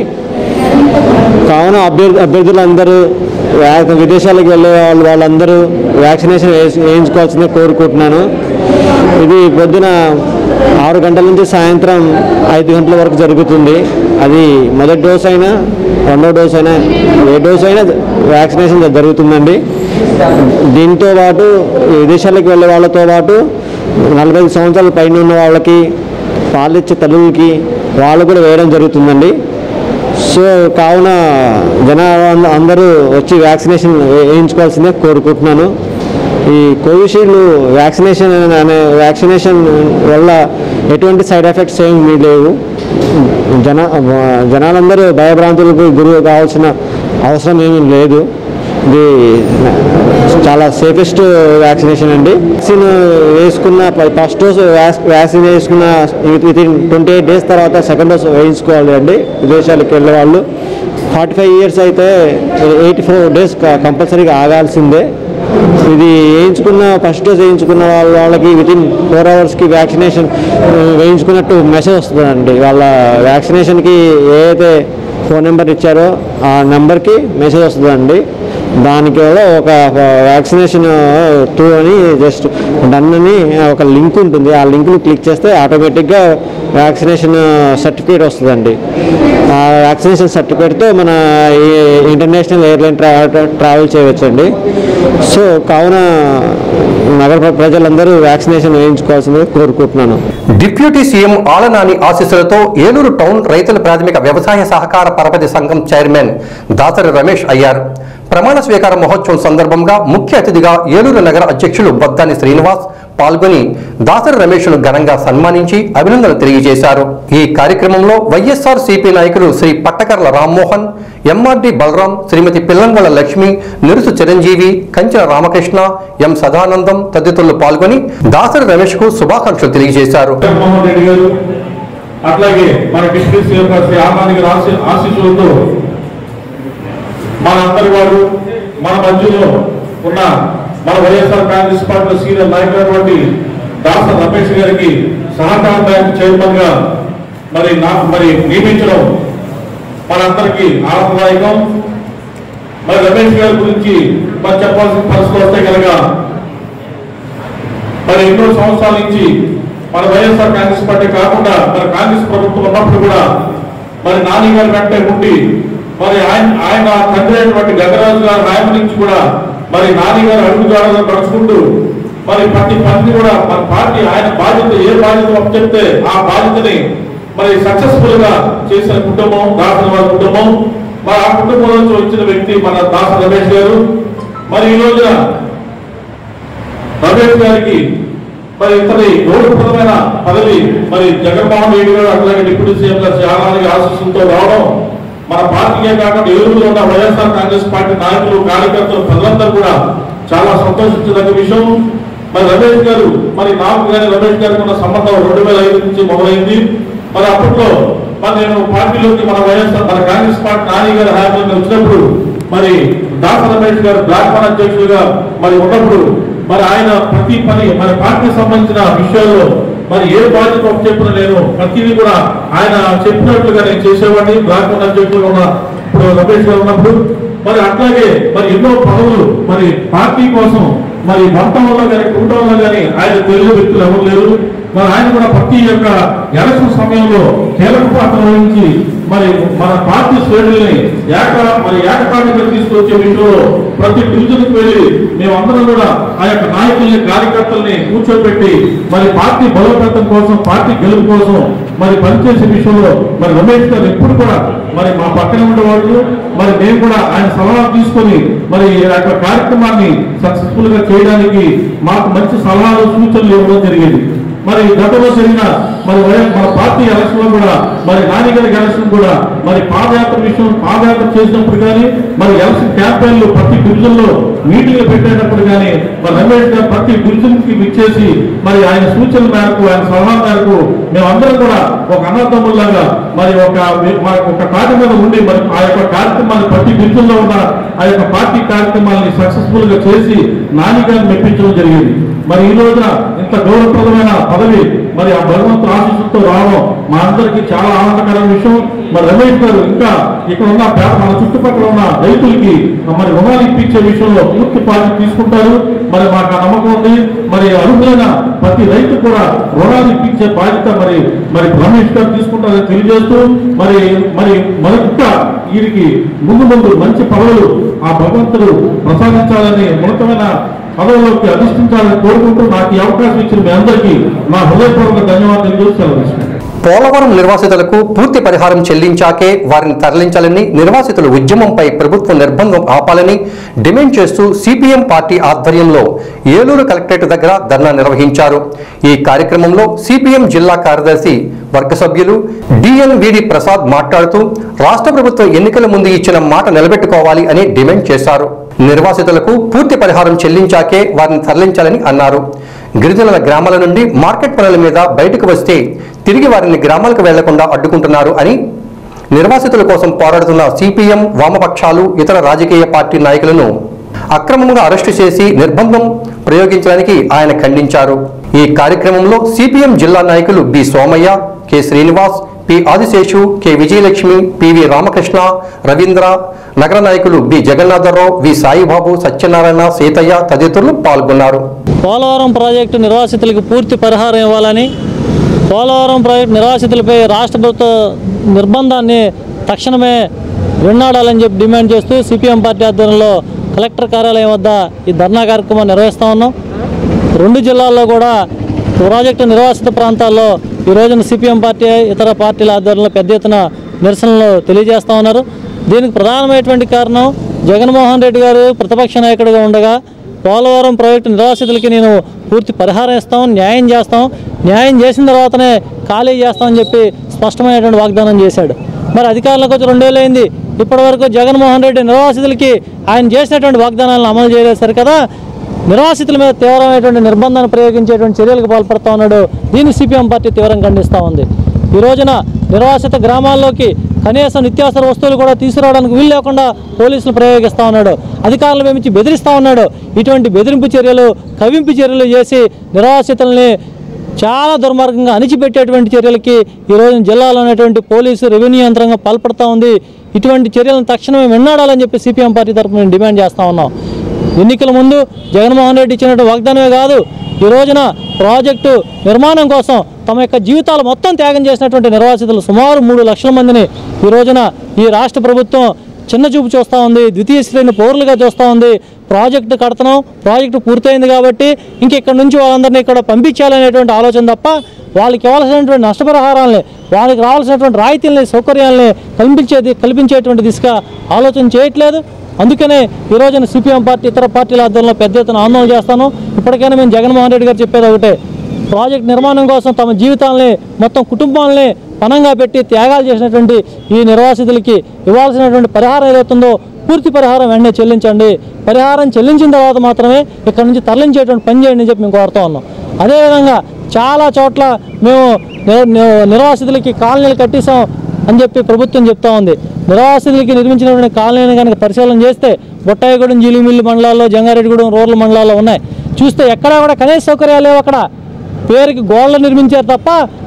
కావున అభ్యర్థి అభ్యర్థులందరూ వ్యా- విదేశాలకు వెళ్ళే వాళ్ళు వాళ్ళందరూ వ్యాక్సినేషన్ వేసి వేయించుకోవాల్సిందే కోరుకుంటున్నాను ఇది పొద్దున ఆరు గంటల నుంచి సాయంత్రం ఐదు గంటల వరకు జరుగుతుంది అది మొదటి డోస్ అయినా రెండో డోస్ అయినా ఏ డోస్ అయినా వ్యాక్సినేషన్ జరుగుతుందండి దీంతో పాటు విదేశాలకు వెళ్ళే వాళ్ళతో పాటు నలభై ఐదు సంవత్సరాల పైన ఉన్న వాళ్ళకి పాలిచ్చే తల్లులకి వాళ్ళు కూడా వేయడం జరుగుతుందండి సో కావున జనాలు అందరూ వచ్చి వ్యాక్సినేషన్ వేయించుకోవాల్సిందే కోరుకుంటున్నాను ఈ కోవిషీల్డ్ వ్యాక్సినేషన్ అనే వ్యాక్సినేషన్ వల్ల ఎటువంటి సైడ్ ఎఫెక్ట్స్ ఏమి లేవు జన జనాలందరూ భయభ్రాంతులకు గురి కావాల్సిన అవసరం ఏమీ లేదు ఇది చాలా సేఫెస్ట్ వ్యాక్సినేషన్ అండి వ్యాక్సిన్ వేసుకున్న ఫస్ట్ డోస్ వ్యాక్సిన్ వేసుకున్న within twenty eight days తర్వాత సెకండ్ డోస్ వేయించుకోవాలి అండి విదేశాలకు వెళ్ళే వాళ్ళు ఫార్టీ ఫైవ్ ఇయర్స్ అయితే ఎయిటీ ఫోర్ డేస్ కంపల్సరీగా ఆగాల్సిందే ఇది వేయించుకున్న ఫస్ట్ డోస్ వేయించుకున్న వాళ్ళ వాళ్ళకి విత్ ఇన్ ఫోర్ అవర్స్కి వ్యాక్సినేషన్ వేయించుకున్నట్టు మెసేజ్ వస్తుందండి వాళ్ళ వ్యాక్సినేషన్కి ఏదైతే ఫోన్ నెంబర్ ఇచ్చారో ఆ నెంబర్కి మెసేజ్ వస్తుందండి దానికి కూడా ఒక వ్యాక్సినేషన్ టూ అని జస్ట్ డన్ అని ఒక లింక్ ఉంటుంది ఆ లింక్ని క్లిక్ చేస్తే ఆటోమేటిక్గా వ్యాక్సినేషన్ సర్టిఫికేట్ వస్తుందండి ఆ వ్యాక్సినేషన్ సర్టిఫికేట్తో మన ఈ ఇంటర్నేషనల్ ఎయిర్లైన్ ట్రా ట్రావెల్ చేయవచ్చండి సో కావున నగర ప్ర- ప్రజలందరూ వ్యాక్సినేషన్ వేయించుకోవాల్సిందిగా కోరుకుంటున్నాను డిప్యూటీ సీఎం ఆలనాని ఆశీస్సులతో ఏలూరు టౌన్ రైతుల ప్రాథమిక వ్యవసాయ సహకార పరపతి సంఘం చైర్మన్ దాసరి రమేష్ అయ్యారు ప్రమాణ స్వీకార మహోత్సవం సందర్భంగా ముఖ్య అతిథిగా ఏలూరు నగర అధ్యక్షులు బొద్దాని శ్రీనివాస్ పాల్గొని దాసరి రమేష్ను ఘనంగా సన్మానించి అభినందనలు తెలియజేశారు ఈ కార్యక్రమంలో వైఎస్ఆర్ సిపి నాయకులు శ్రీ పట్టకర్ల రామ్మోహన్ ఎంఆర్డి బలరాం శ్రీమతి పిల్లంగళ లక్ష్మి నిరుసు చిరంజీవి కంచెల రామకృష్ణ ఎం సదానందం తదితరులు పాల్గొని దాసరి రమేష్కు శుభాకాంక్షలు తెలియజేశారు జగన్మోహన్ రెడ్డి గారు అట్లాగే మన డిస్ట్రిక్ట్ సీఎం గారు శ్రీ ఆహ్లానికి ఆశీ ఆశీస్సులతో మన అందరి వారు మన మధ్యలో ఉన్న మన వైఎస్ఆర్ కాంగ్రెస్ పార్టీ సీనియర్ నాయకులైనటువంటి దాస రమేష్ గారికి సహకార బ్యాంక్ చైర్మన్ గా మరి నా మరి నియమించడం మనందరికీ ఆనందదాయకం మరి రమేష్ గారి గురించి మరి చెప్పాల్సిన పరిస్థితి వస్తే కనుక మరి ఎన్నో సంవత్సరాల నుంచి మన వైఎస్ఆర్ కాంగ్రెస్ పార్టీ కాకుండా మరి కాంగ్రెస్ ప్రభుత్వం ఉన్నప్పుడు కూడా మరి నాని గారి వెంటే ఉండి మరి ఆయన ఆయన తండ్రి అయినటువంటి గంగరాజు గారి ఆయన నుంచి కూడా మరి నాని గారు అడుగుజాడలను నడుచుకుంటూ మరి ప్రతి పని కూడా మన పార్టీ ఆయన బాధ్యత ఏ బాధ్యత చెప్తే ఆ బాధ్యతని మరి సక్సెస్ఫుల్ గా చేసిన కుటుంబం దాసరి వారి కుటుంబం మరి ఆ కుటుంబం నుంచి వచ్చిన వ్యక్తి మన దాస రమేష్ గారు మరి ఈ రోజున రమేష్ గారికి మరి ఇతని గౌరవప్రదమైన పదవి మరి జగన్మోహన్ రెడ్డి గారు అట్లాగే డిప్యూటీ సీఎం గారు చాలా ఆశీస్సులతో రావడం మన పార్టీకే కాకుండా ఎదురులో ఉన్న వైఎస్ఆర్ కాంగ్రెస్ పార్టీ నాయకులు కార్యకర్తలు ప్రజలందరూ కూడా చాలా సంతోషించదగ్గ విషయం మరి రమేష్ గారు మరి నాకు కానీ రమేష్ గారికి ఉన్న సంబంధం రెండు వేల ఐదు నుంచి మొదలైంది మరి అప్పట్లో మరి నేను పార్టీలోకి మన వైఎస్ఆర్ మన కాంగ్రెస్ పార్టీ నాని గారి హయాంలో వచ్చినప్పుడు మరి దాస రమేష్ గారు బ్లాక్ మన అధ్యక్షులుగా మరి ఉన్నప్పుడు మరి ఆయన ప్రతి పని మన పార్టీకి సంబంధించిన విషయాల్లో మరి ఏ బాధ్యత ఒక చెప్పిన నేను ప్రతిదీ కూడా ఆయన చెప్పినట్లుగా నేను చేసేవాడిని బ్లాక్ మన అధ్యక్షులుగా ఉన్న ఇప్పుడు రమేష్ గారు ఉన్నప్పుడు మరి అట్లాగే మరి ఎన్నో పదవులు మరి పార్టీ కోసం మరి మొత్తంలో కానీ కుటుంబంలో కానీ ఆయన తెలియని వ్యక్తులు ఎవరు లేరు మరి ఆయన కూడా ప్రతి యొక్క ఎలక్షన్ సమయంలో కీలక పాత్ర వహించి మరి మన పార్టీ శ్రేణుల్ని ఏక మరి ఏకపాటిగా తీసుకొచ్చే విషయంలో ప్రతి డివిజన్కి వెళ్ళి మేమందరం కూడా ఆ యొక్క నాయకుల్ని కార్యకర్తల్ని కూర్చోబెట్టి మరి పార్టీ బలోపేతం కోసం పార్టీ గెలుపు కోసం మరి పనిచేసే విషయంలో మరి రమేష్ గారు ఎప్పుడు కూడా మరి మా పక్కన ఉండేవాళ్ళు మరి మేము కూడా ఆయన సలహా తీసుకొని మరి ఈ యొక్క కార్యక్రమాన్ని సక్సెస్ఫుల్ గా చేయడానికి మాకు మంచి సలహాలు సూచనలు ఇవ్వడం జరిగేది మరి గతంలో జరిగిన మరి వై- మన పార్టీ ఎలక్షన్ లో కూడా మరి నానిగారి ఎలక్షన్ కూడా మరి పాదయాత్ర విషయం పాదయాత్ర చేసినప్పుడు కానీ మరి ఎలక్షన్ క్యాంపెయిన్లు ప్రతి డివిజన్ లో మీటింగ్లు పెట్టేటప్పుడు కానీ మరి రమేష్ గారు ప్రతి డివిజన్ కి విచ్చేసి మరి ఆయన సూచనల మేరకు ఆయన సలహా మేరకు మేమందరం కూడా ఒక అన్నదమ్ముల్లాగా మరి ఒక మన ఒక తాటి మీద ఉండి మరి ఆ యొక్క కార్యక్రమాన్ని ప్రతి డివిజన్ లో ఉన్న ఆ యొక్క పార్టీ కార్యక్రమాలని సక్సెస్ఫుల్ గా చేసి నానిగారిని మెప్పించడం జరిగింది మరి ఈ రోజున ఇంత గౌరవప్రదమైన పదవి మరి ఆ భగవంతుడు ఆశీస్సులతో రావడం మా అందరికీ చాలా ఆనందకరమైన విషయం మరి రమేష్ గారు ఇంకా ఇక్కడ ఉన్న పేద మన చుట్టుపక్కల ఉన్న రైతులకి మరి రుణాలు ఇప్పించే విషయంలో పూర్తి బాధ్యత తీసుకుంటారు మరి మాకు ఆ నమ్మకం ఉంది మరి అర్హులైన ప్రతి రైతు కూడా రుణాలు ఇప్పించే బాధ్యత మరి మరి రమేష్ గారు తీసుకుంటారని తెలియజేస్తూ మరి మరి మరి ఇంకా వీరికి ముందు ముందు మంచి పదవులు ఆ భగవంతుడు ప్రసాదించాలని ఉన్నతమైన పదవులోకి అధిష్ఠించాలని కోరుకుంటూ నాకు ఈ అవకాశం ఇచ్చిన మీ అందరికీ నా హృదయపూర్వక ధన్యవాదాలు తెలియజేస్తూ సెలవు తీసుకుంటాను. పోలవరం నిర్వాసితులకు పూర్తి పరిహారం చెల్లించాకే వారిని తరలించాలని నిర్వాసితుల ఉద్యమంపై ప్రభుత్వం నిర్బంధం ఆపాలని డిమాండ్ చేస్తూ సిపిఎం పార్టీ ఆధ్వర్యంలో ఏలూరు కలెక్టరేట్ దగ్గర ధర్నా నిర్వహించారు ఈ కార్యక్రమంలో సిపిఎం జిల్లా కార్యదర్శి వర్గ సభ్యులు డిఎన్విడి ప్రసాద్ మాట్లాడుతూ రాష్ట్ర ప్రభుత్వం ఎన్నికల ముందు ఇచ్చిన మాట నిలబెట్టుకోవాలి అని డిమాండ్ చేశారు నిర్వాసితులకు పూర్తి పరిహారం చెల్లించాకే వారిని తరలించాలని అన్నారు గిరిజనుల గ్రామాల నుండి మార్కెట్ పనుల మీద బయటకు వస్తే తిరిగి వారిని గ్రామాలకు వెళ్లకుండా అడ్డుకుంటున్నారు అని నిర్వాసితుల కోసం పోరాడుతున్న సిపిఎం వామపక్షాలు ఇతర రాజకీయ పార్టీ నాయకులను అక్రమంగా అరెస్టు చేసి నిర్బంధం ప్రయోగించడానికి ఆయన ఖండించారు ఈ కార్యక్రమంలో సిపిఎం జిల్లా నాయకులు B Somayya K Srinivas P Adiseshu K Vijayalakshmi PV Ramakrishna Ravindra నగర నాయకులు బి జగన్నాథరావు వి సాయిబాబు సత్యనారాయణ సీతయ్య తదితరులు పాల్గొన్నారు పోలవరం ప్రాజెక్టు నిర్వాసితులకు పూర్తి పరిహారం ఇవ్వాలని పోలవరం ప్రాజెక్టు నిర్వాసితులపై రాష్ట్ర ప్రభుత్వ నిర్బంధాన్ని తక్షణమే విన్నాడాలని చెప్పి డిమాండ్ చేస్తూ సిపిఎం పార్టీ ఆధ్వర్యంలో కలెక్టర్ కార్యాలయం వద్ద ఈ ధర్నా కార్యక్రమం నిర్వహిస్తూ ఉన్నాం రెండు జిల్లాల్లో కూడా ప్రాజెక్టు నిర్వాసిత ప్రాంతాల్లో ఈ రోజున సిపిఎం పార్టీ ఇతర పార్టీల ఆధ్వర్యంలో పెద్ద ఎత్తున నిరసనలు తెలియజేస్తూ ఉన్నారు దీనికి ప్రధానమైనటువంటి కారణం జగన్మోహన్ రెడ్డి గారు ప్రతిపక్ష నాయకుడిగా ఉండగా పోలవరం ప్రాజెక్టు నిర్వాసితులకి నేను పూర్తి పరిహారం ఇస్తాం న్యాయం చేస్తాం న్యాయం చేసిన తర్వాతనే ఖాళీ చేస్తామని చెప్పి స్పష్టమైనటువంటి వాగ్దానం చేశాడు మరి అధికారంలోకి వచ్చి రెండేళ్ళు అయింది ఇప్పటివరకు జగన్మోహన్ రెడ్డి నిర్వాసితులకి ఆయన చేసినటువంటి వాగ్దానాలను అమలు చేయలేదు సరికదా నిర్వాసితుల మీద తీవ్రమైనటువంటి నిర్బంధాన్ని ప్రయోగించేటువంటి చర్యలకు పాల్పడుతూ ఉన్నాడు దీన్ని సిపిఎం పార్టీ తీవ్రంగా ఖండిస్తూ ఉంది ఈ రోజున నిర్వాసిత గ్రామాల్లోకి కనీసం నిత్యావసర వస్తువులు కూడా తీసుకురావడానికి వీలు లేకుండా పోలీసులు ప్రయోగిస్తూ ఉన్నాడు అధికారులు మేమించి బెదిరిస్తూ ఉన్నాడు ఇటువంటి బెదిరింపు చర్యలు కవింపు చర్యలు చేసి నిర్వాసితుల్ని చాలా దుర్మార్గంగా అణిచిపెట్టేటువంటి చర్యలకి ఈ రోజు జిల్లాలో ఉన్నటువంటి పోలీసు రెవెన్యూ యంత్రాంగం పాల్పడుతూ ఉంది ఇటువంటి చర్యలను తక్షణమే విన్నాడాలని చెప్పి సిపిఎం పార్టీ తరఫున మేము డిమాండ్ చేస్తూ ఉన్నాం ఎన్నికల ముందు జగన్మోహన్ రెడ్డి ఇచ్చినటువంటి వాగ్దానమే కాదు ఈ రోజున ప్రాజెక్టు నిర్మాణం కోసం తమ యొక్క జీవితాలు మొత్తం త్యాగం చేసినటువంటి నిర్వాసితులు సుమారు మూడు లక్షల మందిని ఈ రోజున ఈ రాష్ట్ర ప్రభుత్వం చిన్న చూపు చూస్తూ ఉంది ద్వితీయ శ్రేణి పౌరులుగా చూస్తూ ఉంది ప్రాజెక్టు కడుతున్నాం ప్రాజెక్టు పూర్తయింది కాబట్టి ఇంక ఇక్కడ నుంచి వాళ్ళందరినీ ఇక్కడ పంపించాలనేటువంటి ఆలోచన తప్ప వాళ్ళకి ఇవ్వాల్సినటువంటి నష్టపరిహారాలని వాళ్ళకి రావాల్సినటువంటి రాయితీలని సౌకర్యాలని కల్పించేది కల్పించేటువంటి దిశగా ఆలోచన చేయట్లేదు అందుకనే ఈ రోజున సిపిఎం పార్టీ ఇతర పార్టీల ఆధ్వర్యంలో పెద్ద ఎత్తున ఆందోళన చేస్తాను ఇప్పటికైనా మేము జగన్మోహన్ రెడ్డి గారు చెప్పేది ఒకటే ప్రాజెక్ట్ నిర్మాణం కోసం తమ జీవితాలని మొత్తం కుటుంబాలని పణంగా పెట్టి త్యాగాలు చేసినటువంటి ఈ నిర్వాసితులకి ఇవ్వాల్సినటువంటి పరిహారం ఏదైతుందో పూర్తి పరిహారం వెంటనే చెల్లించండి పరిహారం చెల్లించిన తర్వాత మాత్రమే ఇక్కడ నుంచి తరలించేటువంటి పని చేయండి అని చెప్పి మేము కోరుతా ఉన్నాం అదేవిధంగా చాలా చోట్ల మేము నిర్- నిర్- నిర్వాసితులకి కాలనీలు కట్టేసాం అని చెప్పి ప్రభుత్వం చెప్తా ఉంది నిర్వాసితులకి నిర్మించినటువంటి కాలనీని కనుక పరిశీలన చేస్తే బొట్టాయిగూడెం జీలిమిల్లి మండలాల్లో జంగారెడ్డిగూడెం రూరల్ మండలాల్లో ఉన్నాయి చూస్తే ఎక్కడా కూడా కనీస సౌకర్యాలు లేవు అక్కడ పేరుకి గోడలు నిర్మించారు తప్ప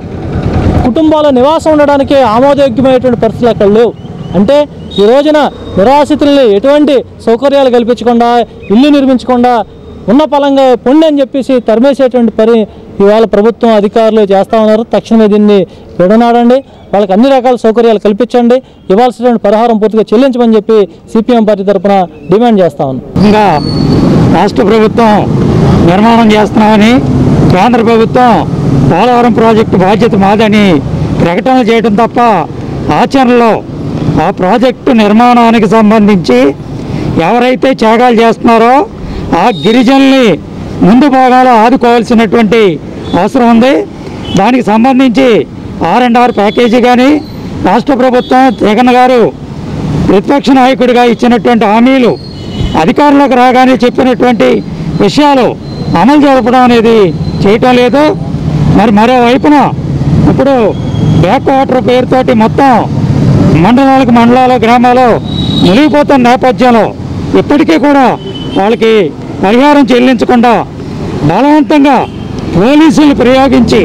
కుటుంబాల నివాసం ఉండడానికి ఆమోదయోగ్యమైనటువంటి పరిస్థితులు అక్కడ లేవు అంటే ఈ రోజున నిర్వాసితుల్ని ఎటువంటి సౌకర్యాలు కల్పించకుండా ఇల్లు నిర్మించకుండా ఉన్న పలంగా పొండి అని చెప్పేసి తరిమేసేటువంటి పని ఇవాళ ప్రభుత్వం అధికారులు చేస్తా ఉన్నారు తక్షణమే దీన్ని విడనాడండి వాళ్ళకి అన్ని రకాల సౌకర్యాలు కల్పించండి ఇవ్వాల్సినటువంటి పరిహారం పూర్తిగా చెల్లించమని చెప్పి సిపిఎం పార్టీ తరఫున డిమాండ్ చేస్తా ఉన్నాం ఇంకా రాష్ట్ర ప్రభుత్వం నిర్మాణం చేస్తున్నామని కేంద్ర ప్రభుత్వం పోలవరం ప్రాజెక్టు బాధ్యత మాదని ప్రకటన చేయడం తప్ప ఆచరణలో ఆ ప్రాజెక్టు నిర్మాణానికి సంబంధించి ఎవరైతే త్యాగాలు చేస్తున్నారో ఆ గిరిజనుల్ని ముందు భాగాలు ఆదుకోవాల్సినటువంటి అవసరం ఉంది దానికి సంబంధించి ఆర్ అండ్ ఆర్ ప్యాకేజీ కానీ రాష్ట్ర ప్రభుత్వం జగన్ గారు ప్రతిపక్ష నాయకుడిగా ఇచ్చినటువంటి హామీలు అధికారంలోకి రాగానే చెప్పినటువంటి విషయాలు అమలు జరపడం అనేది చేయటం లేదు మరి మరోవైపున ఇప్పుడు బ్యాక్ వాటర్ పేరుతోటి మొత్తం మండలాలకు మండలాలు గ్రామాలు మునిగిపోతున్న నేపథ్యంలో ఇప్పటికీ కూడా వాళ్ళకి పరిహారం చెల్లించకుండా బలవంతంగా పోలీసులు ప్రయోగించి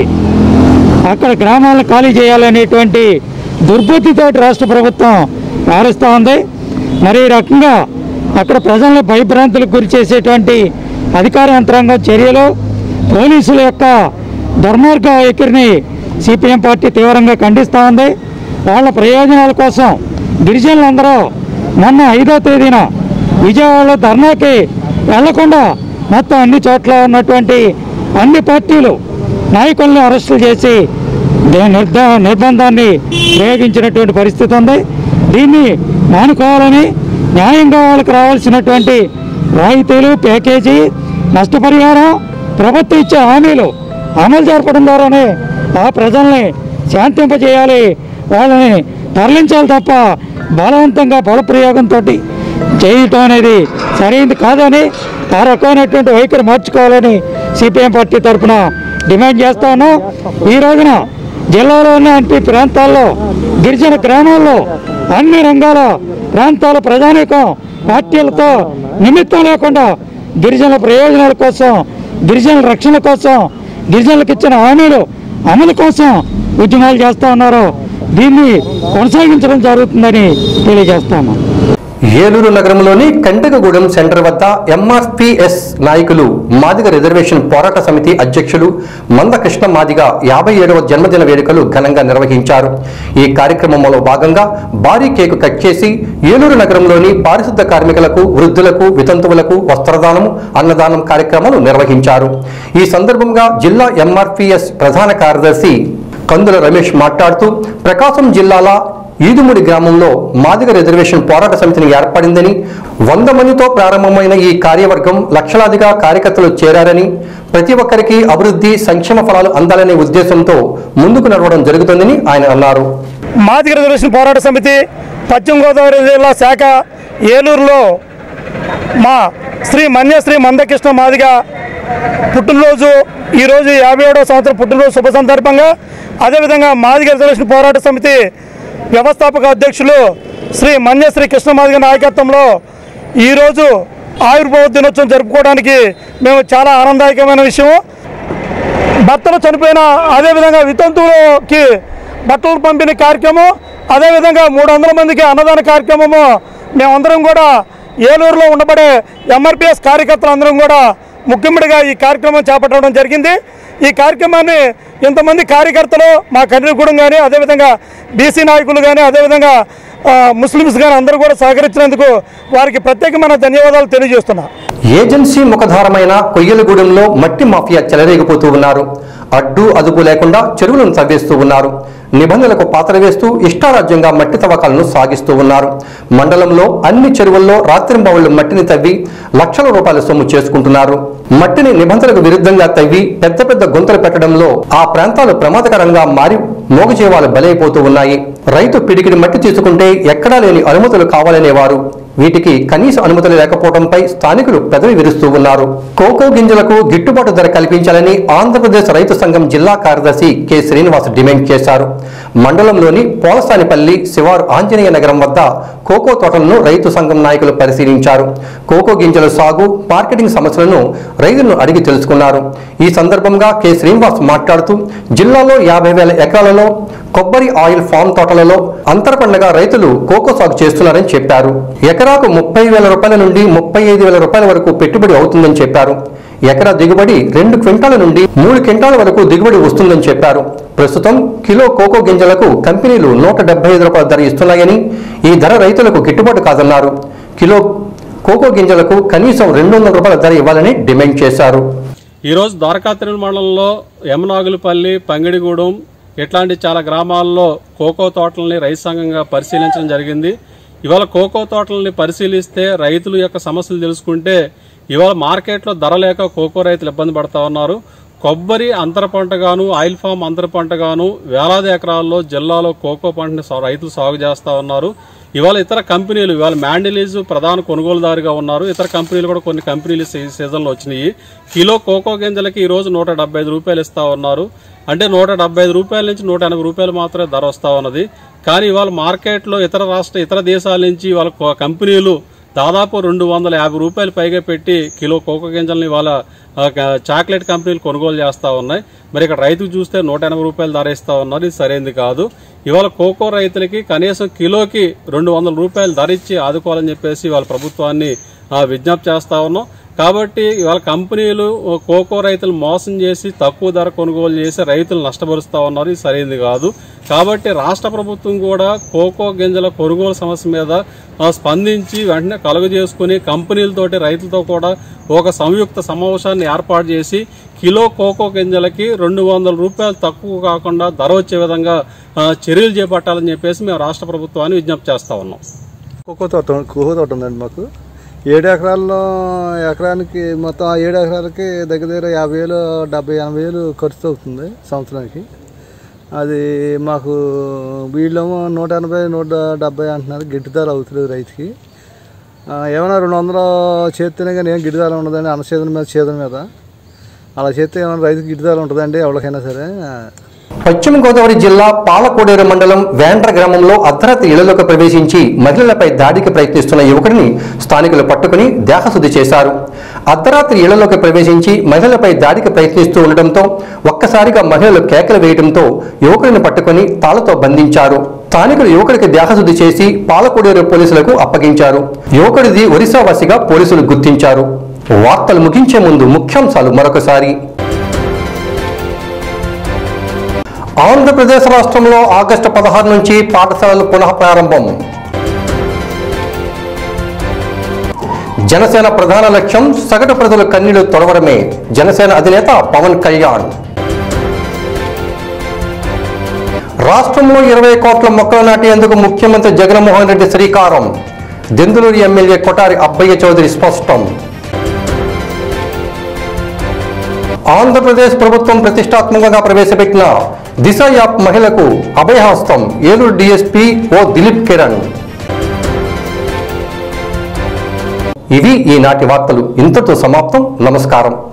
అక్కడ గ్రామాలను ఖాళీ చేయాలనేటువంటి దుర్బుద్ధితో రాష్ట్ర ప్రభుత్వం వ్యవహరిస్తూ ఉంది మరి ఈ రకంగా అక్కడ ప్రజలను భయభ్రాంతులకు గురి చేసేటువంటి అధికార యంత్రాంగం చర్యలు పోలీసుల యొక్క దుర్మార్గ వైఖరిని సిపిఎం పార్టీ తీవ్రంగా ఖండిస్తూ ఉంది వాళ్ళ ప్రయోజనాల కోసం గిరిజనులందరూ మొన్న ఐదో తేదీన విజయవాడలో ధర్నాకి వెళ్లకుండా మొత్తం అన్ని చోట్ల ఉన్నటువంటి అన్ని పార్టీలు నాయకుల్ని అరెస్టులు చేసి దే- నిర్ధ నిర్బంధాన్ని ప్రయోగించినటువంటి పరిస్థితి ఉంది దీన్ని మానుకోవాలని న్యాయంగా వాళ్ళకి రావాల్సినటువంటి రాయితీలు ప్యాకేజీ నష్టపరిహారం ప్రభుత్వం ఇచ్చే హామీలు అమలు జరపడం ద్వారానే ఆ ప్రజల్ని శాంతింపజేయాలి వాళ్ళని తరలించాలి తప్ప బలవంతంగా బలప్రయోగంతో చేయటం అనేది సరైనది కాదని ఆ రకమైనటువంటి వైఖరి మార్చుకోవాలని సిపిఎం పార్టీ తరఫున డిమాండ్ చేస్తా ఉన్నాం ఈ రోజున జిల్లాలో ఉన్న అన్ని ప్రాంతాల్లో గిరిజన గ్రామాల్లో అన్ని రంగాల ప్రాంతాల ప్రజానీకం పార్టీలతో నిమిత్తం లేకుండా గిరిజనుల ప్రయోజనాల కోసం గిరిజనుల రక్షణ కోసం గిరిజనులకు ఇచ్చిన హామీలు అమలు కోసం ఉద్యమాలు చేస్తూ ఉన్నారు దీన్ని కొనసాగించడం జరుగుతుందని తెలియజేస్తాము ఏలూరు నగరంలోని కంటకగూడెం సెంటర్ వద్ద ఎంఆర్పిఎస్ నాయకులు మాదిగ రిజర్వేషన్ పోరాట సమితి అధ్యక్షులు మంద కృష్ణ మాదిగ యాభై ఏడవ జన్మదిన వేడుకలు ఘనంగా నిర్వహించారు ఈ కార్యక్రమంలో భాగంగా భారీ కేకు కట్ చేసి ఏలూరు నగరంలోని పారిశుద్ధ కార్మికులకు వృద్ధులకు వితంతువులకు వస్త్రదానం అన్నదానం కార్యక్రమాలు నిర్వహించారు ఈ సందర్భంగా జిల్లా ఎంఆర్పిఎస్ ప్రధాన కార్యదర్శి కందుల రమేష్ మాట్లాడుతూ ప్రకాశం జిల్లాల ఈదుముడి గ్రామంలో మాదిగ రిజర్వేషన్ పోరాట సమితిని ఏర్పడిందని వంద మందితో ప్రారంభమైన ఈ కార్యవర్గం లక్షలాదిగా కార్యకర్తలు చేరారని ప్రతి ఒక్కరికి అభివృద్ధి సంక్షేమ ఫలాలు అందాలనే ఉద్దేశంతో ముందుకు నడవడం జరుగుతుందని ఆయన అన్నారు మాదిగ రిజర్వేషన్ పోరాట సమితి పశ్చిమ గోదావరి జిల్లా శాఖ ఏలూరులో మా శ్రీ మన్యశ్రీ మందకృష్ణ మాదిగ పుట్టినరోజు ఈరోజు యాభై ఏడవ సంవత్సరం పుట్టినరోజు శుభ సందర్భంగా అదేవిధంగా మాదిగ రిజర్వేషన్ పోరాట సమితి వ్యవస్థాపక అధ్యక్షులు శ్రీ మన్యశ్రీ కృష్ణ మాదిగ నాయకత్వంలో ఈరోజు ఆయుర్వేద దినోత్సవం జరుపుకోవడానికి మేము చాలా ఆనందదాయకమైన విషయం భర్తలు చనిపోయిన అదేవిధంగా వితంతువులకి బట్టలు పంపిణీ కార్యక్రమం అదేవిధంగా మూడు వందల మందికి అన్నదాన కార్యక్రమము మేమందరం కూడా ఏలూరులో ఉండబడే ఎంఆర్పిఎస్ కార్యకర్తలు అందరం కూడా ముఖ్యముడిగా ఈ కార్యక్రమం చేపట్టడం జరిగింది ఈ కార్యక్రమాన్ని ఇంతమంది కార్యకర్తలు మా కన్నీగూడెం కానీ అదేవిధంగా బీసీ నాయకులు కానీ అదేవిధంగా ఆ, ముస్లిమ్స్ కానీ అందరూ కూడా సహకరించినందుకు వారికి ప్రత్యేకమైన ధన్యవాదాలు తెలియజేస్తున్నా ఏజెన్సీ ముఖధారమైన కొయ్యలగూడెంలో మట్టి మాఫియా చెలరేగిపోతూ ఉన్నారు అడ్డు అదుపు లేకుండా చెరువులను తవ్వేస్తూ ఉన్నారు నిబంధనలకు పాత్ర వేస్తూ ఇష్టారాజ్యంగా మట్టి తవ్వకాలను సాగిస్తూ ఉన్నారు మండలంలో అన్ని చెరువుల్లో రాత్రింబవళ్లు మట్టిని తవ్వి లక్షల రూపాయల సొమ్ము చేసుకుంటున్నారు మట్టిని నిబంధనలకు విరుద్ధంగా తవ్వి పెద్ద పెద్ద గుంతలు పెట్టడంలో ఆ ప్రాంతాలు ప్రమాదకరంగా మారి మోగజీవాలు బలైపోతూ ఉన్నాయి రైతు పిడికిడి మట్టి తీసుకుంటే ఎక్కడా లేని అనుమతులు కావాలనేవారు వీటికి కనీస అనుమతులు లేకపోవడంపై స్థానికులు పెదవి విరుస్తూ ఉన్నారు కోకో గింజలకు గిట్టుబాటు ధర కల్పించాలని ఆంధ్రప్రదేశ్ రైతు సంఘం జిల్లా కార్యదర్శి కె శ్రీనివాస్ డిమాండ్ చేశారు మండలంలోని పోలసానిపల్లి శివారు ఆంజనేయ నగరం వద్ద కోకో తోటలను రైతు సంఘం నాయకులు పరిశీలించారు కోకో గింజల సాగు మార్కెటింగ్ సమస్యలను రైతులను అడిగి తెలుసుకున్నారు ఈ సందర్భంగా కె శ్రీనివాస్ మాట్లాడుతూ జిల్లాలో యాభై వేల ఎకరాలలో కొబ్బరి ఆయిల్ ఫామ్ తోటలలో అంతరపండగా రైతులు కోకో సాగు చేస్తున్నారని చెప్పారు ఎకరాకు ముప్పై వేల రూపాయల నుండి ముప్పై ఐదు వేల రూపాయల వరకు పెట్టుబడి అవుతుందని చెప్పారు ఎకరా దిగుబడి రెండు క్వింటాల నుండి మూడు క్వింటాల వరకు దిగుబడి వస్తుందని చెప్పారు ప్రస్తుతం కిలో కోకో గింజలకు కంపెనీలు నూట డెబ్బై ఐదు రూపాయల ధర ఇస్తున్నాయని ఈ ధర రైతులకు గిట్టుబాటు కాదన్నారు కిలో కోకో గింజలకు కనీసం రెండు వందల రూపాయల ధర ఇవ్వాలని డిమాండ్ చేశారు ఈరోజు ద్వారకా తిరుమల మండలంలో యమనాగులపల్లి పంగిడిగూడెం ఇట్లాంటి చాలా గ్రామాల్లో కోకో తోటలని రైతు సంఘంగా పరిశీలించడం జరిగింది ఇవాళ కోకో తోటలని పరిశీలిస్తే రైతుల యొక్క సమస్యలు తెలుసుకుంటే ఇవాళ మార్కెట్లో ధర లేక కోకో రైతులు ఇబ్బంది పడతా ఉన్నారు కొబ్బరి అంతర పంటగాను ఆయిల్ ఫామ్ అంతర పంటగాను వేలాది ఎకరాల్లో జిల్లాలో కోకో పంటని సా- రైతులు సాగు చేస్తా ఉన్నారు ఇవాళ ఇతర కంపెనీలు ఇవాళ మ్యాండిలీజ్ ప్రధాన కొనుగోలుదారుగా ఉన్నారు ఇతర కంపెనీలు కూడా కొన్ని కంపెనీలు సీ- సీజన్లో వచ్చినాయి కిలో కోకో గింజలకి ఈ రోజు నూట డెబ్బై ఐదు రూపాయలు ఇస్తా ఉన్నారు అంటే నూట డెబ్బై ఐదు రూపాయల నుంచి నూట ఎనభై రూపాయలు మాత్రమే ధర వస్తా ఉన్నది కానీ ఇవాళ మార్కెట్లో ఇతర రాష్ట్ర ఇతర దేశాల నుంచి ఇవాళ కో- కంపెనీలు దాదాపు రెండు వందల యాభై రూపాయలు పైగా పెట్టి కిలో కోకో గింజల్ని ఇవాళ ఆ, క- చాక్లెట్ కంపెనీలు కొనుగోలు చేస్తా ఉన్నాయి మరి ఇక్కడ రైతుకు చూస్తే నూట ఎనభై రూపాయలు ధర ఇస్తా ఉన్నారు ఇది సరైనది కాదు ఇవాళ కోకో రైతులకి కనీసం కిలోకి రెండు వందల రూపాయలు ధర ఇచ్చి ఆదుకోవాలని చెప్పేసి ఇవాళ ప్రభుత్వాన్ని ఆ, విజ్ఞప్తి చేస్తా ఉన్నాం కాబట్టి ఇవాళ కంపెనీలు ఓ కోకో రైతులు మోసం చేసి తక్కువ ధర కొనుగోలు చేసి రైతులు నష్టపరుస్తా ఉన్నారు ఇది సరైనది కాదు కాబట్టి రాష్ట్ర ప్రభుత్వం కూడా కోకో గింజల కొనుగోలు సమస్య మీద ఆ, స్పందించి వెంటనే కలుగు చేసుకుని కంపెనీలతోటి రైతులతో కూడా ఒక సంయుక్త సమావేశాన్ని ఏర్పాటు చేసి కిలో కోకో గింజలకి రెండు వందల రూపాయలు తక్కువ కాకుండా ధర వచ్చే విధంగా ఆ, చర్యలు చేపట్టాలని చెప్పేసి మేము రాష్ట్ర ప్రభుత్వాన్ని విజ్ఞప్తి చేస్తా ఉన్నాం కోకో తోట కోకో తోట ఉందండి మాకు ఏడు ఎకరాల్లో ఎకరానికి మొత్తం ఆ ఏడు ఎకరాలకి దగ్గర దగ్గర యాభై వేలు డెబ్బై ఎనభై వేలు ఖర్చు అవుతుంది సంవత్సరానికి అది మాకు వీళ్ళేమో నూట ఎనభై నూట డెబ్బై అంటున్నారు గిట్టుదారు అవుతుంది రైతుకి ఆ, ఏమైనా రెండు వందలు చేస్తేనే కానీ ఏం గిట్టుదారు ఉండదండి అన్న చేతుల మీద చేతుల మీద అలా చేస్తే ఏమైనా రైతుకి గిట్టుదారు ఉంటుందండి ఎవరికైనా సరే పశ్చిమ గోదావరి జిల్లా పాలకోడేరు మండలం వేండ్ర గ్రామంలో అర్ధరాత్రి ఇళ్లలోకి ప్రవేశించి మహిళలపై దాడికి ప్రయత్నిస్తున్న యువకుడిని స్థానికులు పట్టుకుని దేహశుద్ధి చేశారు అర్ధరాత్రి ఇళ్లలోకి ప్రవేశించి మహిళలపై దాడికి ప్రయత్నిస్తూ ఉండటంతో ఒక్కసారిగా మహిళలు కేకలు వేయడంతో యువకుడిని పట్టుకుని తాళతో బంధించారు స్థానికులు యువకుడికి దేహశుద్ధి చేసి పాలకోడేరు పోలీసులకు అప్పగించారు యువకుడిది ఒరిస్సావాసిగా పోలీసులు గుర్తించారు వార్తలు ముగించే ముందు ముఖ్యాంశాలు మరొకసారి ఆంధ్రప్రదేశ్ రాష్ట్రంలో ఆగస్టు పదహారు నుంచి పాఠశాలలు పునః ప్రారంభం జనసేన ప్రధాన లక్ష్యం సగటు ప్రజల కన్నీళ్లు తొడవడమే జనసేన అధినేత పవన్ కళ్యాణ్ రాష్ట్రంలో ఇరవై కోట్ల మొక్కలు నాటేందుకు ముఖ్యమంత్రి జగన్మోహన్ రెడ్డి శ్రీకారం దెందులూరు ఎమ్మెల్యే కొటారి అబ్బయ్య చౌదరి స్పష్టం ఆంధ్రప్రదేశ్ ప్రభుత్వం ప్రతిష్టాత్మకంగా ప్రవేశపెట్టిన దిశ యాప్ మహిళకు అభయహస్తం ఏలూరు డిఎస్పీ ఓ దిలీప్ కిరణ్ ఇవి ఈనాటి వార్తలు ఇంతతో సమాప్తం నమస్కారం